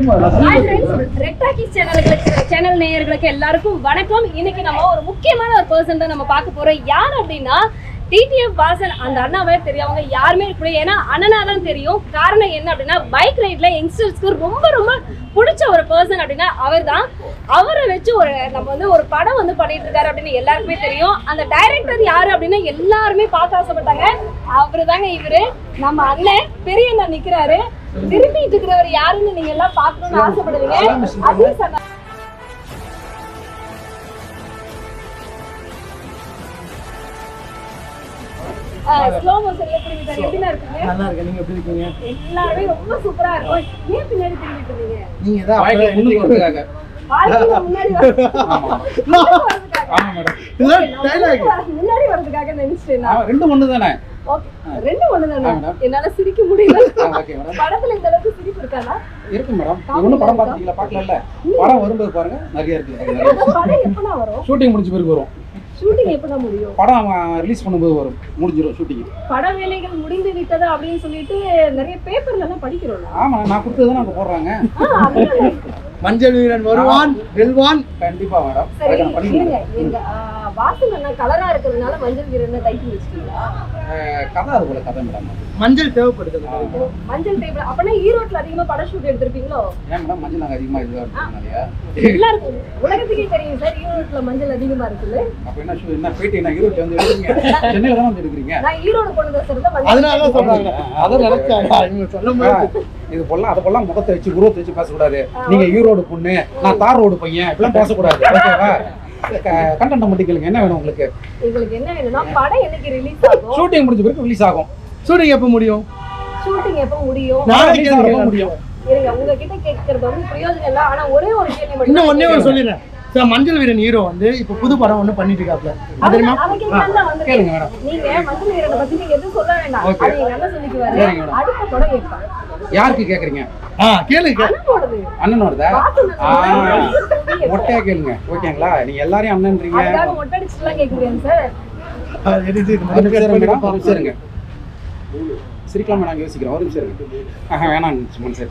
சும்மா நான் Hi சும்மா friends, Red Talkies சேனல்களுக்கு சேனல் நேயர்களுக்கு எல்லாருக்கும் வணக்கம் இன்னைக்கு நம்ம ஒரு முக்கியமான ஒரு பர்சன் தான் நம்ம பார்க்க போறோம் யார் அப்படின்னா டிடிஎஃப் வாசன் அந்த அண்ணாவே தெரியும் அவங்க யாருமே இருக்க முடியாது ஏன்னா அண்ணனா தான் தெரியும் காரணம் என்ன அப்படின்னா பைக் ரைட்ல யங்ஸ்டர்ஸ்க்கு ரொம்ப ரொம்ப பிடிச்ச ஒரு பர்சன் அப்படின்னா அவர் தான் அவரை வச்சு ஒரு நம்ம வந்து ஒரு படம் வந்து பண்ணிட்டு இருக்காரு அப்படின்னு எல்லாருக்குமே தெரியும் அந்த டைரக்டர் யாரு அப்படின்னா எல்லாருமே பார்க்க ஆசைப்பட்டாங்க அவரு தாங்க இவரு நம்ம அண்ணன் பெரிய அண்ணன் நிக்கிறாரு திரும்பிட்டு இருக்கிறவர் யாருன்னு நீங்க எல்லாம் பார்க்கணும்னு ஆசைப்படுவீங்க அதே சொன்ன ஸ்லோ மோஷன்ல திரும்பிட்டாரு எப்படின்னா இருக்கீங்க நல்லா இருக்கேன் நீங்க எப்படி இருக்கீங்க எல்லாருமே ரொம்ப சூப்பரா இருக்கும் ஏன் பின்னாடி திரும்பிட்டு இருந்தீங்க நீங்க தான் வாழ்க்கையில அப்புறம் முன்னுக்கு வரதுக்காக வாழ்க்கையில முன்னாடி வர- ஆமா முன்னாடி வரதுக்காக. ஆமா மேடம் இதுதான் Okay, நான் dialogue. முன்னாடி வர- முன்னாடி வரதுக்காக நினைச்சிட்டேன் நான். ஆமா, ரெண்டு ஒண்ணு தானே Okay, ரெண்டு ஒண்ணுதானா? ஆ, madam. என்னால சிரிக்க முடியல ஓகே மேடம் படத்துல இந்த அளவுக்கு சிரிப்பு இருக்காதா இருக்கு மேடம் ஒன்றும் படம் பார்த்துட்டீங்களா பார்க்கல படம் வரும்போது பாருங்க நிறைய இருக்கு நிறைய படம் எப்பனா வரும் ஷூட்டிங் முடிஞ்ச பிறகு வரும் ஷூட்டிங் எப்பனா முடியும் படம் ரிலீஸ் பண்ணும்போது வரும் முடிஞ்சிடும் ஷூட்டிங் பட வேலைகள் முடிந்து விட்டது அப்படின்னு சொல்லிட்டு நிறைய பேப்பர்ல எல்லாம் படிக்கிறோம்ல ஆமா நான் கொடுத்தது தான் அங்கே போடுறாங்க ஆ, அதுதானே. மஞ்சள் வீரன் வருவான் வெல்வான் கண்டிப்பா மேடம் சரி அதுக்கு நான் இருங்க பண்ணிக்கிறேன் எங்க ஆ, வாசன் அண்ணா கலரா இருக்கிறதுனால மஞ்சள் வீரன் டைட்டில் வச்சிட்டீங்களா அஹ், கதை அது போல கதை மேடம் மஞ்சள் தேவைப்படுது ஓ, மஞ்சள் டேபிள் அப்பனா ஈரோட்ல அதிகமா பட ஷூட் எடுத்திருப்பீங்களோ ஏன் மேடம் மஞ்சள் நாங்கள் அதிகமாக இதுவாக இருக்கிறதுனாலயா எல்லாருக்கும் உலகத்துக்கே தெரியும் சார் ஈரோட்ல மஞ்சள் அதிகமா இருக்குல்ல அப்போ என்ன ஷூ என்ன போயிட்டு என்ன ஈரோட்டில் வந்து எடுக்கிறீங்க சென்னையில் தான் வந்து எடுக்கிறீங்க நான் ஈரோடு கொண்டு வந்த சார் தான் அதனால தான் மஞ்சள் சொல்றாங்க அதை நினைச்சாங்க இவங்க சொல்லும் போது இது போலாம் அது போலாம் முகத்தை வச்சு உருவத்தை வச்சு பேசக்கூடாது நீங்க ஈரோடு பொண்ணு நான் தார் ரோடு பையன் இப்படிலாம் பேசக்கூடாது ஓகேவா கண்டென்ட் மட்டும் கேளுங்க என்ன வேணும் உங்களுக்கு எங்களுக்கு என்ன வேணும்னா படம் என்னைக்கு ரிலீஸ் ஆகும் ஷூட்டிங் முடிஞ்ச பிறகு ரிலீஸ் ஆகும் ஷூட்டிங் எப்போ முடியும் ஷூட்டிங் எப்போ முடியும் நாளைக்கு release ஆகிறப்ப கேளுங்க. முடியும் இருங்க உங்ககிட்ட கேட்கறது வந்து பிரயோஜனம் இல்லை ஆனா ஒரே ஒரு கேள்வி மட்டும் இன்னும் ஒண்ணே ஒரு சொல்லிடுறேன் சார் மஞ்சள் வீரன் ஹீரோ வந்து இப்போ புது படம் ஒண்ணு பண்ணிட்டு இருக்காப்ல அது தெரியுமா அதை கேட்கலாம் தான் வந்திருக்கேன். கேளுங்க மேடம் நீங்க மஞ்சள் வீரனை பத்தி நீங்க எதுவும் சொல்ல வேண்டாம் Okay. அது எங்க அண்ணன் சொல்லிக்குவாரு சரிங்க மேடம். அடுத்த படம் கேட்பாங்க யாருக்கு கேக்குறீங்க ஆ கேளுங்க அண்ணனோடது அண்ணனோடதா வாசன் ஆ அண்ணனோடது. மொட்டையா கேளுங்க ஓகேங்களா நீங்க எல்லாரையும் அண்ணன்றீங்க அதுக்காக மொட்டை அடிச்சுட்டுலாம் கேட்க முடியாது சார் ஆ, எடிட் இது ஒரு மட்டும் நிமிஷம் cut இருங்க மேடம், பண்ணிட்டு ஒரு நிமிஷம் இருங்க சிரிக்கலாமா நாங்கள் யோசிக்கிறோம் ஒரு நிமிஷம் இருங்க ஆஹா வேணாம் மனசு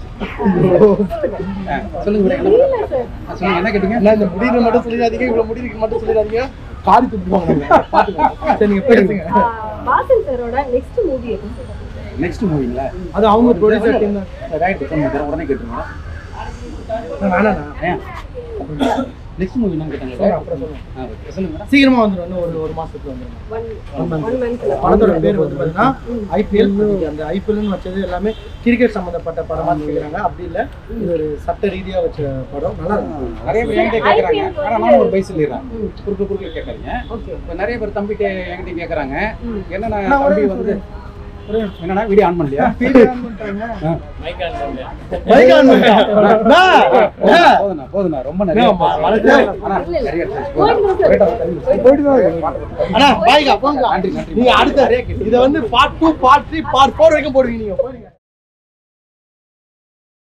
சொல்லுங்க மேடம் என்ன இல்ல சார் ஆ, சொல்லுங்க என்ன கேட்டீங்க என்ன இந்த முடிவு மட்டும் சொல்லிடாதீங்க இவ்வளவு முடிவுக்கு மட்டும் சொல்லிடாதீங்க காடி துப்புவாங்க பாத்துக்கோங்க சரி நீங்க பேசுங்க ஆ, வாசன் சாரோட நெக்ஸ்ட் மூவி எப்போ நெக்ஸ்ட் மூவிங்களா அது அவங்க ப்ரொடியூசர் டீம் தான் ரைட் ஃபோன் பண்ணுறேன் உடனே கேட்டுருங்க வேணாண்ணா ஏன் நெக்ஸ்ட் மூவி என்ன கேட்டாங்க சொல்றேன், அப்புறம் சொல்றேன். ஆ, okay. சொல்லுங்க மேடம் சீக்கிரமா வந்துடும் இன்னும் ஒரு ஒரு மாசத்துக்கு வந்துடும் ஒன் ஒன் மந்த்ல படத்தோட பேர் வந்து பார்த்தீங்கன்னா ஐபிஎல் அந்த ஐபிஎல்னு வச்சது எல்லாமே கிரிக்கெட் சம்பந்தப்பட்ட படமா சொல்லிக்கிறாங்க அப்படி இல்ல இது ஒரு சட்ட ரீதியா வச்ச படம் நல்லா இருக்கும் நிறைய பேர் என்கிட்ட கேட்குறாங்க IPL ஆனால் நானும் ஒரு பை சொல்லிடுறேன் ம். குறுக்கு குறுக்கு கேட்காதீங்க ஓகே இப்போ நிறைய பேர் தம்பிகிட்ட என்கிட்ட கேட்குறாங்க ம். என்னன்னா நான் ஒரே தம்பி வந்து என்னன்னா வீடியோ ஆன் பண்ணலையா ஆ. மைக் ஆன் பண்ணிட்டா போதுண்ணா போதுண்ணா ரொம்ப நிறைய ஆமா, வளர்த்து- ஆனா, இல்ல, இல்ல. நிறைய இருக்கு. போயிட்டு வா சார். போயிட்டு வா, தள்ளி வச்சு. போயிட்டு தான் அண்ணா பாய்கா போங்க நன்றி நன்றி நீங்க அடுத்த இதை வந்து part two part three part four வரைக்கும் போடுவீங்க நீங்க போடுங்க